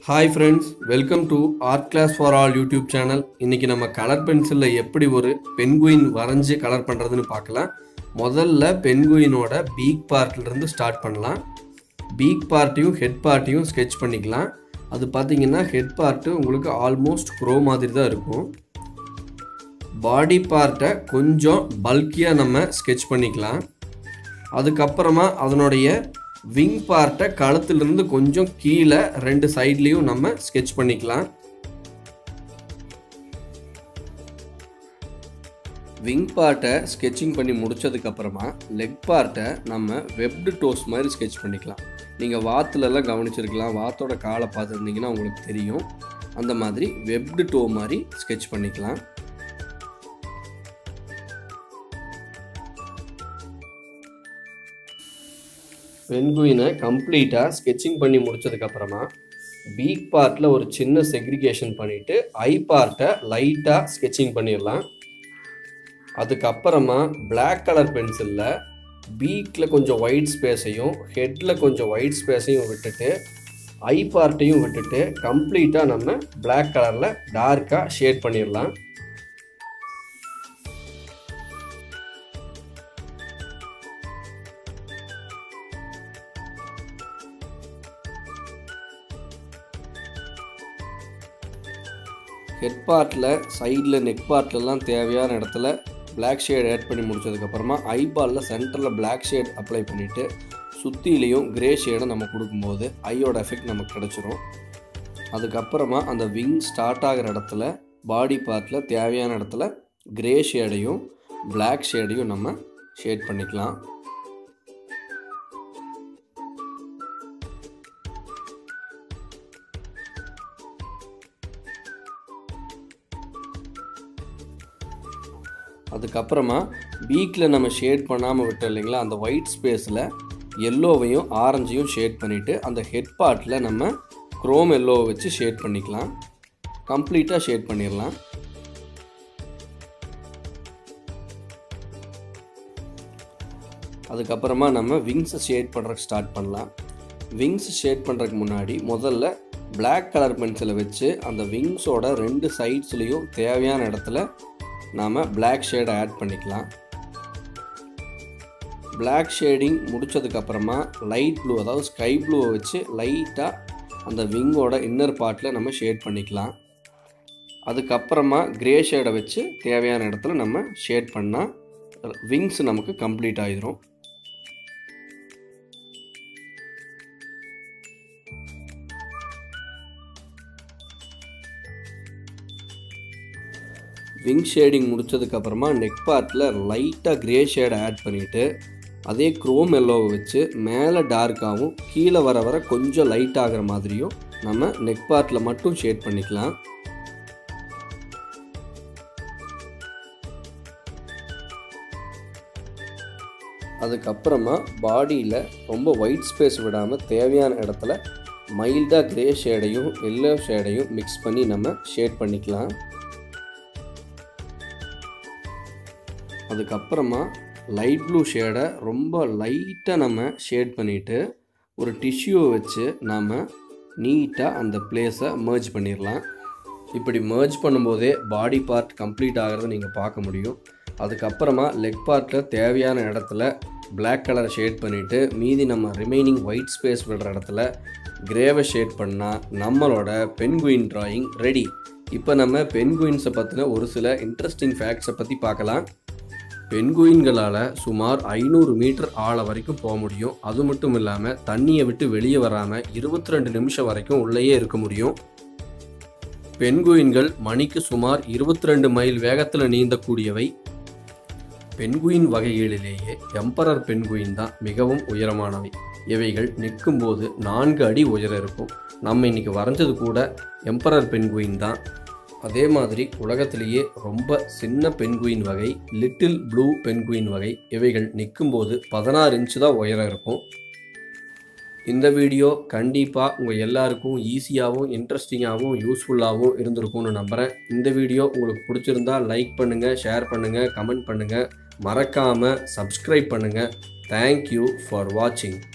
hi friends welcome to art class for all YouTube channel இன்னைக்கு நம்ம colour பென்சிலில் எப்படி ஒரு பென்குயின் வரைஞ்சி கலர் பண்ணுறதுன்னு பார்க்கலாம் முதல்ல பென்குயினோட பீக் பார்ட்லேருந்து ஸ்டார்ட் பண்ணலாம் பீக் பார்ட்டையும் ஹெட் பார்ட்டையும் ஸ்கெட்ச் பண்ணிக்கலாம் அது பார்த்தீங்கன்னா ஹெட் பார்ட்டு உங்களுக்கு ஆல்மோஸ்ட் க்ரோ மாதிரி தான் இருக்கும் பாடி பார்ட்டை கொஞ்சம் பல்கியாக நம்ம ஸ்கெட்ச் பண்ணிக்கலாம் அதுக்கப்புறமா அதனுடைய விங் பார்ட்டை கழுத்துலேருந்து கொஞ்சம் கீழே ரெண்டு சைட்லேயும் நம்ம ஸ்கெட்ச் பண்ணிக்கலாம் விங் பார்ட்டை ஸ்கெட்சிங் பண்ணி முடிச்சதுக்கப்புறமா லெக் பார்ட்டை நம்ம வெப்டு டோஸ் மாதிரி ஸ்கெட்ச் பண்ணிக்கலாம் நீங்கள் வாத்துலலாம் கவனிச்சிருக்கலாம் வாத்தோட காலை பார்த்துருந்தீங்கன்னா உங்களுக்கு தெரியும் அந்த மாதிரி வெப்டு டோ மாதிரி ஸ்கெட்ச் பண்ணிக்கலாம் பென்குயினை கம்ப்ளீட்டாக ஸ்கெட்சிங் பண்ணி முடிச்சதுக்கப்புறமா பீக் பார்ட்டில் ஒரு சின்ன செக்ரிகேஷன் பண்ணிவிட்டு ஐ பார்ட்டை லைட்டாக ஸ்கெட்சிங் பண்ணிடலாம் அதுக்கப்புறமா பிளாக் கலர் பென்சிலில் பீக்கில் கொஞ்சம் ஒயிட் ஸ்பேஸையும் ஹெட்டில் கொஞ்சம் ஒயிட் ஸ்பேஸையும் விட்டுட்டு ஐ பார்ட்டையும் விட்டுட்டு கம்ப்ளீட்டாக நம்ம பிளாக் கலரில் டார்க்காக ஷேட் பண்ணிடலாம் ஹெட் பார்ட்டில் சைடில் நெக் பார்ட்லலாம் தேவையான இடத்துல பிளாக் ஷேட் ஆட் பண்ணி முடிச்சதுக்கப்புறமா ஐபாலில் சென்டரில் பிளாக் ஷேட் அப்ளை பண்ணிவிட்டு சுற்றிலையும் கிரே ஷேடை நம்ம கொடுக்கும்போது ஐயோட எஃபெக்ட் நமக்கு கிடச்சிரும் அதுக்கப்புறமா அந்த விங் ஸ்டார்ட் ஆகிற இடத்துல பாடி பார்ட்டில் தேவையான இடத்துல கிரே ஷேடையும் பிளாக் ஷேடையும் நம்ம ஷேட் பண்ணிக்கலாம் அதுக்கப்புறமா பீக்கில் நம்ம ஷேட் பண்ணாமல் விட்டோம் இல்லைங்களா அந்த ஒயிட் ஸ்பேஸில் எல்லோவையும் ஆரஞ்சையும் ஷேட் பண்ணிவிட்டு அந்த ஹெட் பார்ட்டில் நம்ம குரோம் எல்லோவை வச்சு ஷேட் பண்ணிக்கலாம் கம்ப்ளீட்டாக ஷேட் பண்ணிடலாம் அதுக்கப்புறமா நம்ம விங்ஸை ஷேட் பண்ணுறதுக்கு ஸ்டார்ட் பண்ணலாம் விங்ஸ் ஷேட் பண்ணுறதுக்கு முன்னாடி முதல்ல பிளாக் கலர் பென்சிலை வச்சு அந்த விங்ஸோட ரெண்டு சைட்ஸ்லேயும் தேவையான இடத்துல நாம் பிளாக் ஷேடை ஆட் பண்ணிக்கலாம் பிளாக் ஷேடிங் முடித்ததுக்கப்புறமா லைட் ப்ளூ அதாவது ஸ்கை ப்ளூவை வச்சு லைட்டாக அந்த விங்கோட இன்னர் பார்ட்டில் நம்ம ஷேட் பண்ணிக்கலாம் அதுக்கப்புறமா கிரே ஷேடை வச்சு தேவையான இடத்துல நம்ம ஷேட் பண்ணால் விங்ஸ் நமக்கு கம்ப்ளீட் ஆகிரும் விங் ஷேடிங் முடிச்சதுக்கப்புறமா நெக் பார்ட்டில் லைட்டாக க்ரே ஷேடை ஆட் பண்ணிவிட்டு அதே க்ரோம் எல்லோவை வச்சு மேலே டார்க்காகவும் கீழே வர வர கொஞ்சம் லைட் ஆகிற மாதிரியும் நம்ம நெக் பார்ட்டில் மட்டும் ஷேட் பண்ணிக்கலாம் அதுக்கப்புறமா பாடியில் ரொம்ப ஒயிட் ஸ்பேஸ் விடாமல் தேவையான இடத்துல மைல்டாக க்ரே ஷேடையும் எல்லோ ஷேடையும் மிக்ஸ் பண்ணி நம்ம ஷேட் பண்ணிக்கலாம் அதுக்கப்புறமா லைட் ப்ளூ ஷேடை ரொம்ப லைட்டாக நம்ம ஷேட் பண்ணிவிட்டு ஒரு டிஷ்யூவை வச்சு நாம் நீட்டாக அந்த பிளேஸை மர்ஜ் பண்ணிடலாம் இப்படி மர்ஜ் பண்ணும்போதே பாடி பார்ட் கம்ப்ளீட் ஆகிறத நீங்கள் பார்க்க முடியும் அதுக்கப்புறமா லெக் பார்ட்டில் தேவையான இடத்துல பிளாக் கலர் ஷேட் பண்ணிவிட்டு மீதி நம்ம ரிமைனிங் ஒயிட் ஸ்பேஸ் விடுற இடத்துல கிரேவை ஷேட் பண்ணால் நம்மளோட பென்குயின் ட்ராயிங் ரெடி இப்போ நம்ம பென்குயின்ஸை பற்றின ஒரு சில இன்ட்ரெஸ்டிங் ஃபேக்ட்ஸை பற்றி பார்க்கலாம் பென்குயின்களால் சுமார் ஐநூறு மீட்டர் ஆழம் வரைக்கும் போக முடியும் அது மட்டும் இல்லாமல் தண்ணியை விட்டு வெளியே வராமல் இருபத்தி ரெண்டு நிமிஷம் வரைக்கும் உள்ளேயே இருக்க முடியும் பென்குயின்கள் மணிக்கு சுமார் இருபத்தி ரெண்டு மைல் வேகத்தில் நீந்தக்கூடியவை பென்குயின் வகைகளிலேயே எம்பரர் பென்குயின் தான் மிகவும் உயரமானவை இவைகள் நிற்கும்போது நான்கு அடி உயரம் இருக்கும் நம்ம இன்னைக்கு வரைஞ்சது கூட எம்பரர் பென்குயின் தான் அதே மாதிரி உலகத்திலேயே ரொம்ப சின்ன பென்குயின் வகை லிட்டில் ப்ளூ பென்குயின் வகை இவைகள் நிற்கும்போது பதினாறு இன்ச்சு தான் உயரம் இருக்கும் இந்த வீடியோ கண்டிப்பாக உங்கள் எல்லாருக்கும் ஈஸியாகவும் இன்ட்ரெஸ்டிங்காகவும் யூஸ்ஃபுல்லாகவும் இருந்திருக்கும்னு நம்புகிறேன் இந்த வீடியோ உங்களுக்கு பிடிச்சிருந்தா லைக் பண்ணுங்கள் ஷேர் பண்ணுங்கள் கமெண்ட் பண்ணுங்கள் மறக்காமல் சப்ஸ்கிரைப் பண்ணுங்கள் தேங்க்யூ ஃபார் வாட்சிங்